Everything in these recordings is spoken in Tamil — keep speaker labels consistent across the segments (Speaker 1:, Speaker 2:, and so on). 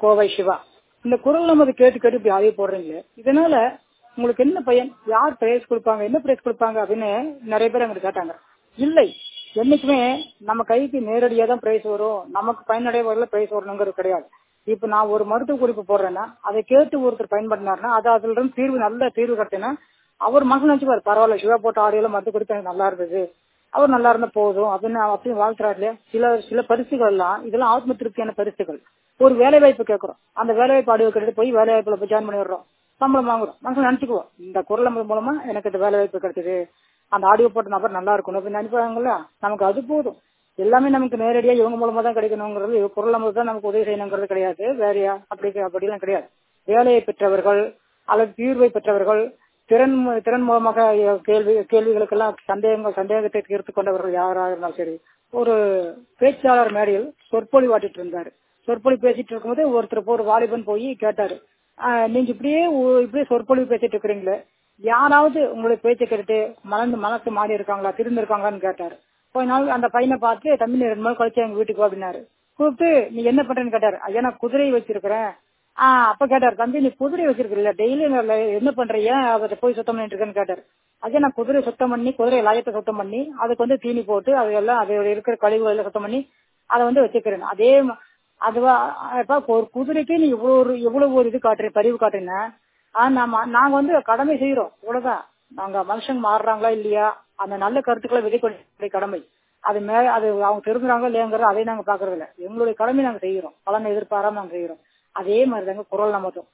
Speaker 1: கோவை சிவா இந்த குரல் நமது கேட்டு கேட்டு இப்படி ஆதிய போடுறீங்களே இதனால உங்களுக்கு என்ன பயன் யார் பிரைஸ் கொடுப்பாங்க என்ன பிரைஸ் கொடுப்பாங்க அப்படின்னு நிறைய பேர் அங்கிட்டு கேட்டாங்க இல்லை என்னைக்குமே நம்ம கைக்கு நேரடியா தான் பிரைஸ் வரும் நமக்கு பயனடைய வரல பிரைஸ் வரணுங்கிறது கிடையாது இப்ப நான் ஒரு மருத்துவ குறிப்பு போடுறேன்னா அதை கேட்டு ஒருத்தர் பயன்படுத்தினாருன்னா அது அதுல இருந்து தீர்வு நல்ல தீர்வு கட்டினா அவர் மனசு நினைச்சுப்பாரு பரவாயில்ல சிவா போட்ட ஆடியோல மருத்துவ குறிப்பு எனக்கு நல்லா இருந்தது அவர் நல்லா இருந்தா போதும் அப்படின்னு அப்படின்னு வாழ்த்துறாரு இல்லையா சில சில பரிசுகள் எல்லாம் இதெல்லாம் ஆத்ம திருப்தியான பரிசுகள் ஒரு வேலை வாய்ப்பு கேட்கறோம் அந்த வேலை வாய்ப்பு ஆடியோ கேட்டு போய் வேலை வாய்ப்புல போய் ஜாயின் பண்ணி விடுறோம் சம்பளம் வாங்குறோம் மனசுல நினைச்சுக்குவோம் இந்த குரல் நம்பர் மூலமா எனக்கு இந்த வேலை வாய்ப்பு கிடைச்சது அந்த ஆடியோ போட்ட நபர் நல்லா இருக்கணும் அப்படின்னு நினைப்பாங்கல்ல நமக்கு அது போதும் எல்லாமே நமக்கு நேரடியா இவங்க மூலமா தான் கிடைக்கணுங்கிறது குரல் நம்பர் தான் நமக்கு உதவி செய்யணுங்கிறது கிடையாது வேறையா அப்படி அப்படிலாம் கிடையாது வேலையை பெற்றவர்கள் அல்லது தீர்வை பெற்றவர்கள் திறன் திறன் மூலமாக கேள்வி கேள்விகளுக்கெல்லாம் சந்தேகங்கள் சந்தேகத்தை தீர்த்து கொண்டவர்கள் யாராக இருந்தாலும் சரி ஒரு பேச்சாளர் மேடையில் சொற்பொழிவாட்டிட்டு இருந்தாரு சொற்பொழி பேசிட்டு இருக்கும்போது ஒருத்தர் ஒரு வாலிபன் போய் கேட்டாரு நீங்க இப்படியே இப்படியே சொற்பொழிவு பேசிட்டு இருக்கிறீங்களே யாராவது உங்களுடைய பேச்சை கேட்டு மலர்ந்து மனசு மாறி இருக்காங்களா திருந்து இருக்காங்களான்னு கேட்டாரு கொஞ்ச நாள் அந்த பையனை பார்த்து தம்பி ரெண்டு நாள் கழிச்சு எங்க வீட்டுக்கு அப்படின்னாரு கூப்பிட்டு நீ என்ன பண்றேன்னு கேட்டாரு ஐயா நான் குதிரை வச்சிருக்கிறேன் ஆஹ் அப்ப கேட்டாரு தம்பி நீ குதிரை வச்சிருக்கல டெய்லி என்ன பண்ற ஏன் அதை போய் சுத்தம் பண்ணிட்டு இருக்கேன்னு கேட்டாரு அதே நான் குதிரை சுத்தம் பண்ணி குதிரை லாயத்தை சுத்தம் பண்ணி அதுக்கு வந்து தீனி போட்டு அதெல்லாம் அதோட இருக்கிற கழிவுகள் எல்லாம் சுத்தம் பண்ணி அதை வந்து வச்சுக்கிறேன் அதே அதுவா ஒரு குதிரைக்கு நீ இவ்வளவு ஒரு இவ்வளவு ஒரு இது காட்டுற பரிவு காட்டுறீங்கன்னா நாம நாங்க வந்து கடமை செய்யறோம் இவ்வளவுதான் நாங்க மனுஷங்க மாறுறாங்களா இல்லையா அந்த நல்ல கருத்துக்களை விதைக்கூடிய கடமை அது மே அது அவங்க தெரிஞ்சுறாங்களா இல்லையாங்கிறது அதை நாங்க பாக்குறது இல்ல எங்களுடைய கடமை நாங்க செய்யறோம் பலனை எதிர்பாராம நாங்க செய்யறோம் அதே மாதிரிதாங்க குரல் நமதும்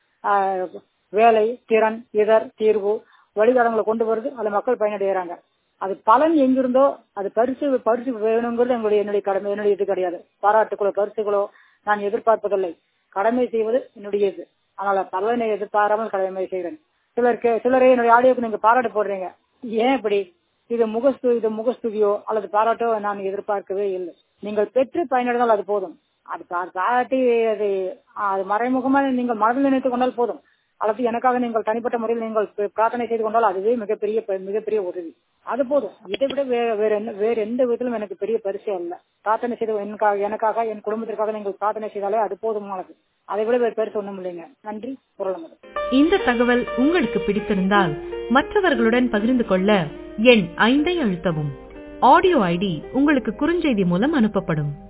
Speaker 1: வேலை திறன் இதர் தீர்வு வழிகாடங்களை கொண்டு வருது அதுல மக்கள் பயனடைகிறாங்க அது பலன் எங்கிருந்தோ அது பரிசு பரிசு வேணுங்கிறது எங்களுடைய என்னுடைய கடமை என்னுடைய இது கிடையாது பாராட்டுகளோ பரிசுகளோ நான் எதிர்பார்ப்பதில்லை கடமை செய்வது என்னுடைய இது அதனால பலனை எதிர்பாராமல் கடமை செய்கிறேன் சிலருக்கு சிலரே என்னுடைய ஆடியோக்கு நீங்க பாராட்டு போடுறீங்க ஏன் இப்படி இது முகஸ்து இது முகஸ்துதியோ அல்லது பாராட்டோ நான் எதிர்பார்க்கவே இல்லை நீங்கள் பெற்று பயனடைந்தால் அது போதும் அது பாராட்டி அது அது மறைமுகமா நீங்கள் மனதில் நினைத்துக் கொண்டால் போதும் அல்லது எனக்காக நீங்கள் தனிப்பட்ட முறையில் நீங்கள் பிரார்த்தனை செய்து கொண்டால் அதுவே மிகப்பெரிய மிகப்பெரிய உதவி அது போதும் இதை விட வேற வேற என்ன வேற எந்த விதத்திலும் எனக்கு பெரிய பரிசு அல்ல பிரார்த்தனை செய்து எனக்காக எனக்காக என் குடும்பத்திற்காக நீங்கள் பிரார்த்தனை செய்தாலே அது போதுமானது அதை விட வேறு பரிசு ஒண்ணும் இல்லைங்க நன்றி குரல்
Speaker 2: இந்த தகவல் உங்களுக்கு பிடித்திருந்தால் மற்றவர்களுடன் பகிர்ந்து கொள்ள எண் ஐந்தை அழுத்தவும் ஆடியோ ஐடி உங்களுக்கு குறுஞ்செய்தி மூலம் அனுப்பப்படும்